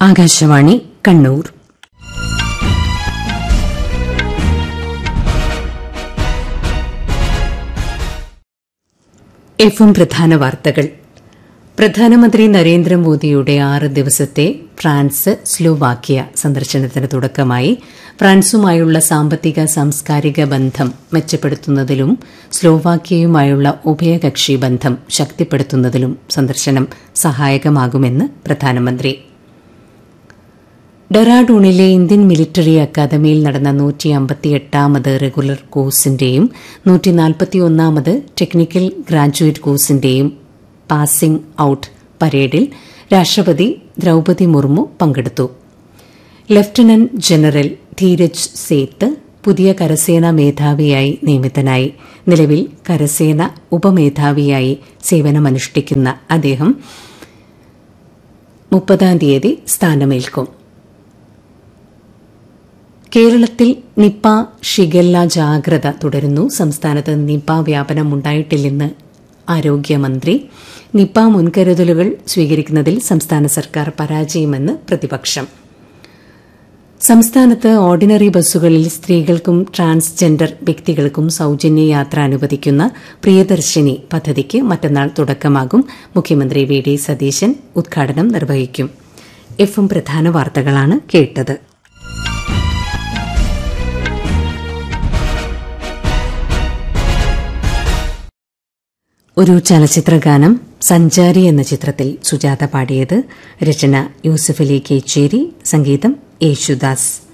ആകാശവാണി കണ്ണൂർ എഫും പ്രധാന വാർത്തകൾ പ്രധാനമന്ത്രി നരേന്ദ്രമോദിയുടെ ആറ് ദിവസത്തെ ഫ്രാൻസ് സ്ലോവാക്യ സന്ദർശനത്തിന് തുടക്കമായി ഫ്രാൻസുമായുള്ള സാമ്പത്തിക സാംസ്കാരിക ബന്ധം മെച്ചപ്പെടുത്തുന്നതിലും സ്ലോവാക്യയുമായുള്ള ഉഭയകക്ഷി ബന്ധം ശക്തിപ്പെടുത്തുന്നതിലും സന്ദർശനം സഹായകമാകുമെന്ന് പ്രധാനമന്ത്രി ഡെറാഡൂണിലെ ഇന്ത്യൻ മിലിറ്ററി അക്കാദമിയിൽ നടന്ന നൂറ്റി അമ്പത്തിയെട്ടാമത് റെഗുലർ കോഴ്സിന്റെയും നൂറ്റി നാൽപ്പത്തിയൊന്നാമത് ടെക്നിക്കൽ ഗ്രാജുവേറ്റ് കോഴ്സിന്റെയും പാസിംഗ് ഔട്ട് പരേഡിൽ രാഷ്ട്രപതി ദ്രൌപതി മുർമു പങ്കെടുത്തു ലഫ്റ്റനന്റ് ജനറൽ ധീരജ് സേത്ത് പുതിയ കരസേനാ മേധാവിയായി നിയമിതനായി നിലവിൽ കരസേന ഉപമേധാവിയായി സേവനമനുഷ്ഠിക്കുന്ന അദ്ദേഹം മുപ്പതാം തീയതി സ്ഥാനമേൽക്കും കേരളത്തിൽ നിപ്പ ഷിഗല്ല ജാഗ്രത തുടരുന്നു സംസ്ഥാനത്ത് നിപ്പ വ്യാപനം ഉണ്ടായിട്ടില്ലെന്ന് ആരോഗ്യമന്ത്രി നിപ്പ മുൻകരുതലുകൾ സ്വീകരിക്കുന്നതിൽ സംസ്ഥാന സർക്കാർ പരാജയമെന്ന് പ്രതിപക്ഷം സംസ്ഥാനത്ത് ഓർഡിനറി ബസ്സുകളിൽ സ്ത്രീകൾക്കും ട്രാൻസ്ജെൻഡർ വ്യക്തികൾക്കും സൌജന്യ യാത്ര അനുവദിക്കുന്ന പ്രിയദർശിനി പദ്ധതിക്ക് മറ്റന്നാൾ തുടക്കമാകും മുഖ്യമന്ത്രി വി ഡി സതീശൻ ഉദ്ഘാടനം നിർവഹിക്കും എഫും പ്രധാന വാർത്തകളാണ് കേട്ടത് ഒരു ചലച്ചിത്രഗാനം സഞ്ചാരി എന്ന ചിത്രത്തിൽ സുജാത പാടിയത് രചന യൂസഫ് അലി കേച്ചേരി സംഗീതം യേശുദാസ്